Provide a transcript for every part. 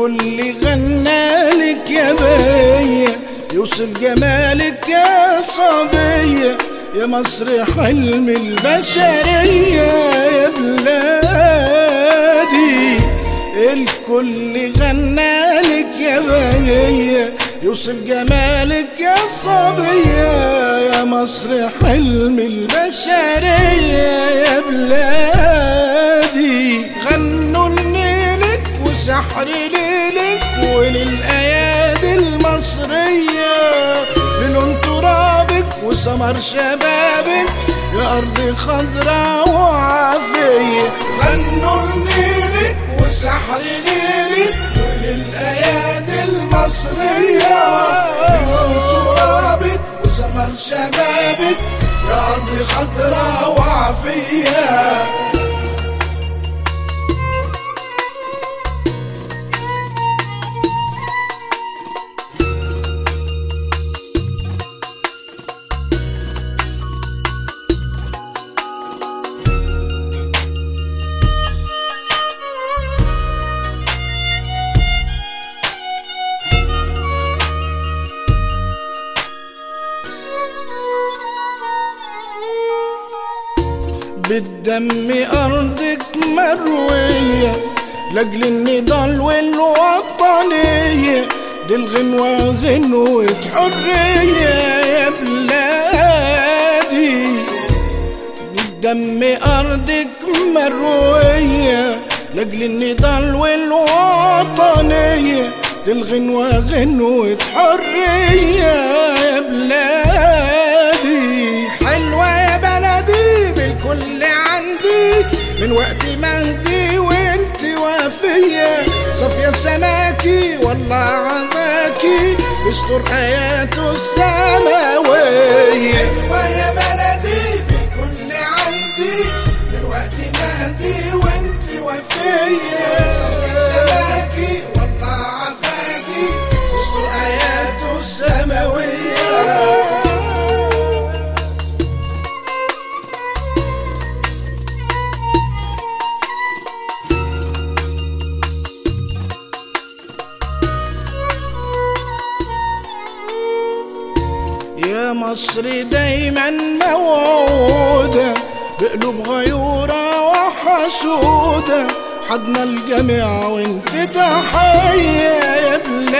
الكل غنالك يا بيا يوصف جمالك يا صبية يا مصر حلم البشرية يا بلادي الكل غنالك يا بيا يوصف جمالك يا صبية يا مصر حلم البشرية يا بلادي غنوا لنيلك وسحر ليلك وللأيادي المصرية للون ترابك وسمر شبابك يا أرض خضراء وعافية غنوا لنيلك وسحر ليلك وللأيادي المصرية للون ترابك وسمر شبابك يا أرض خضراء وعافية بالدم أرضك مروية لأجل النضال والوطنية دي الغنوة غنوة حرية يا بلادي بالدم أرضك مروية لأجل النضال والوطنية دي الغنوة غنوة حرية يا بلادي حلوة يا بلدي بالكل عندي من وقت مهدي وانت وافية صافية في سماكي والله عفاكي في سطور آياته السماوية حلوة يا بلدي بالكل عندي من وقت مهدي وانت وافية صافية في سماكي والله عفاكي في سطور آياته السماوية يا مصر دايما موعودة بقلوب غيورة وحسودة حضنا الجميع وانت تحية يا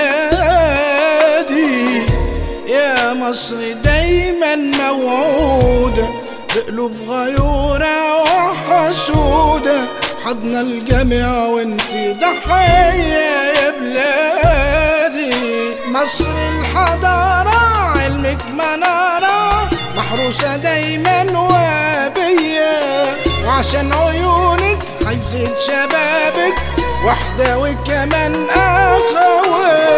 بلادي يا مصر دايما موعودة بقلوب غيورة وحسودة حضنا الجميع وانت ضحية يا بلادي مصر الحضارة علمك منارة محروسة دايما وابية وعشان عيونك هيزيد شبابك واحدة وكمان أخوية